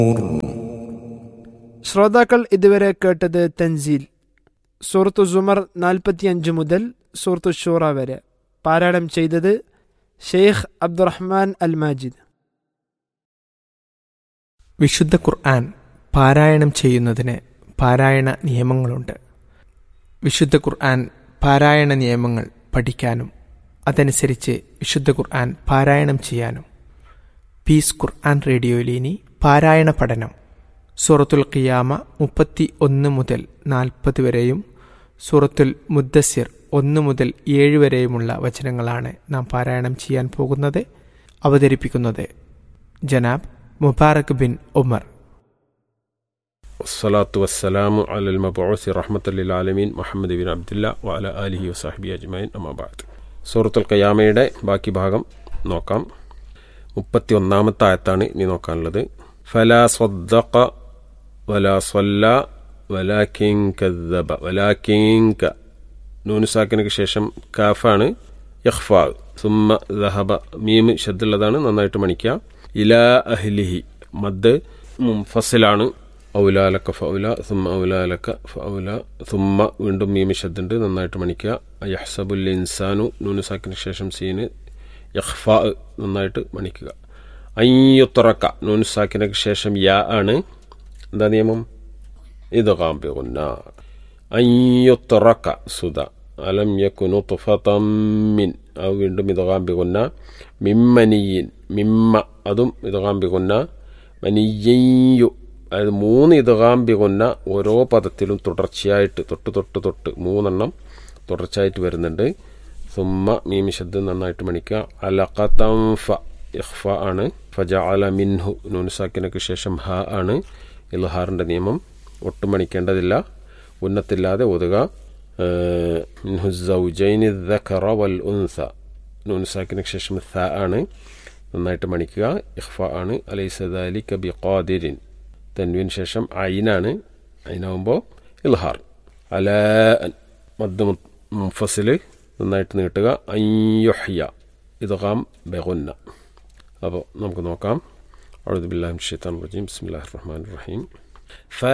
ശ്രോതാക്കൾ ഇതുവരെ കേട്ടത് തൻസീൽ സൂറത്തു സുമർ നാൽപ്പത്തിയഞ്ച് മുതൽ സൂറത്തു ഷൂറ വരെ പാരായണം ചെയ്തത് ഷെയ്ഖ് അബ്ദുറഹ്മാൻ അൽ മാജിദ് വിശുദ്ധ ഖുർആൻ പാരായണം ചെയ്യുന്നതിന് പാരായണ നിയമങ്ങളുണ്ട് വിശുദ്ധ ഖുർആൻ പാരായണ നിയമങ്ങൾ പഠിക്കാനും അതനുസരിച്ച് വിശുദ്ധ ഖുർആൻ പാരായണം ചെയ്യാനും പീസ് ഖുർആൻ റേഡിയോയിൽ ഇനി പാരായണ പഠനം സൂറത്തുൽ ഖിയാമ മുപ്പത്തി ഒന്ന് മുതൽ നാൽപ്പത് വരെയും സൂറത്തുൽ മുദ്ദസിർ ഒന്ന് മുതൽ ഏഴ് വരെയുമുള്ള വചനങ്ങളാണ് നാം പാരായണം ചെയ്യാൻ പോകുന്നത് അവതരിപ്പിക്കുന്നത് ജനാബ് മുബാറക് ബിൻ ഉമർ والصلاة والسلام على المبعوث رحمة للعالمين മുഹമ്മദ് ബിൻ അബ്ദുല്ല വഅല ആലിഹി വസാഹിബി അജ്മൈൻ അമ്മാബാദ് സൂറത്തുൽ ഖയാമയുടെ ബാക്കി ഭാഗം നോക്കാം മുപ്പത്തി ഒന്നാമത്തെ ആയത്താണ് ഇനി നോക്കാനുള്ളത് ഫലാ സ്വദ്ദഖ വലാ സ്വല്ല വലാക്കിൻ കദ്ദബ വലാക്കിൻ ക നൂനുസാക്കിനക്ക് ശേഷം കാഫാണ് യഖ്ഫാ സുമ്മ ദഹബ മീം ഷദ്ദുള്ളതാണ് നന്നായിട്ട് മണിക്കുക ഇലാ അഹ്ലിഹി മദ് മുംഫസിലാണ് ഔലാലക്ക ഫൗല സുമ്മ ഔലാലക്ക ഫൗല സുമ്മ വീണ്ടും മീമി ഷദ്ദുണ്ട് നന്നായിട്ട് മണിക്കുക യഹ്സബുൽ ഇൻസാനു നൂനുസാക്കിന് ശേഷം സീന് യഹ്ഫാ നന്നായിട്ട് മണിക്കുക അയ്യുത്തുറക്ക നൂനുസാക്കിനക്ക് ശേഷം യാ ആണ് എന്താ നിയമം ഇത് കാമ്പികുന്ന അയ്യുത്തുറക്ക സുത അലം യക്കുനു തുഫതമ്മിൻ അത് വീണ്ടും ഇത് കാമ്പികുന്ന മിമ്മനിയിൻ മിമ്മ അതും ഇത് കാമ്പികുന്ന മനിയ്യു അതായത് മൂന്ന് ഇതകാമ്പി കൊന്ന ഓരോ പദത്തിലും തുടർച്ചയായിട്ട് തൊട്ട് തൊട്ട് തൊട്ട് മൂന്നെണ്ണം തുടർച്ചയായിട്ട് വരുന്നുണ്ട് സുമ്മ മീമിശബ്ദ് നന്നായിട്ട് മണിക്കുക അലഖതം ഫ ഇഖ്ഫ ആണ് ഫജ അല മിൻഹു നൂനുസാക്കിനക്ക് ശേഷം ഹ ആണ് ഇൽഹാറിൻ്റെ നിയമം ഒട്ടും മണിക്കേണ്ടതില്ല ഉന്നത്തില്ലാതെ ഒതുക മിൻഹു സൗജൈനി ദഖറ വൽ ഉൻസ നൂനുസാക്കിനക്ക് ശേഷം ഥ ആണ് നന്നായിട്ട് മണിക്കുക ഇഖ്ഫ ആണ് അലൈസദാലി കബി ഖാദിരിൻ തൻവിന് ശേഷം ഐനാണ് ഐനാവുമ്പോൾ ഇൽഹാർ അല മദ് മുഫസിൽ നന്നായിട്ട് നീട്ടുക അയ്യുഹ്യ ഇദ്ഗാം ബെഗുന്ന അപ്പോൾ നമുക്ക് നോക്കാം അഴുദുബില്ലാഹിം ഷെയ്ത്താൻ റജീം ബിസ്മില്ലാഹിർ റഹ്മാൻ റഹീം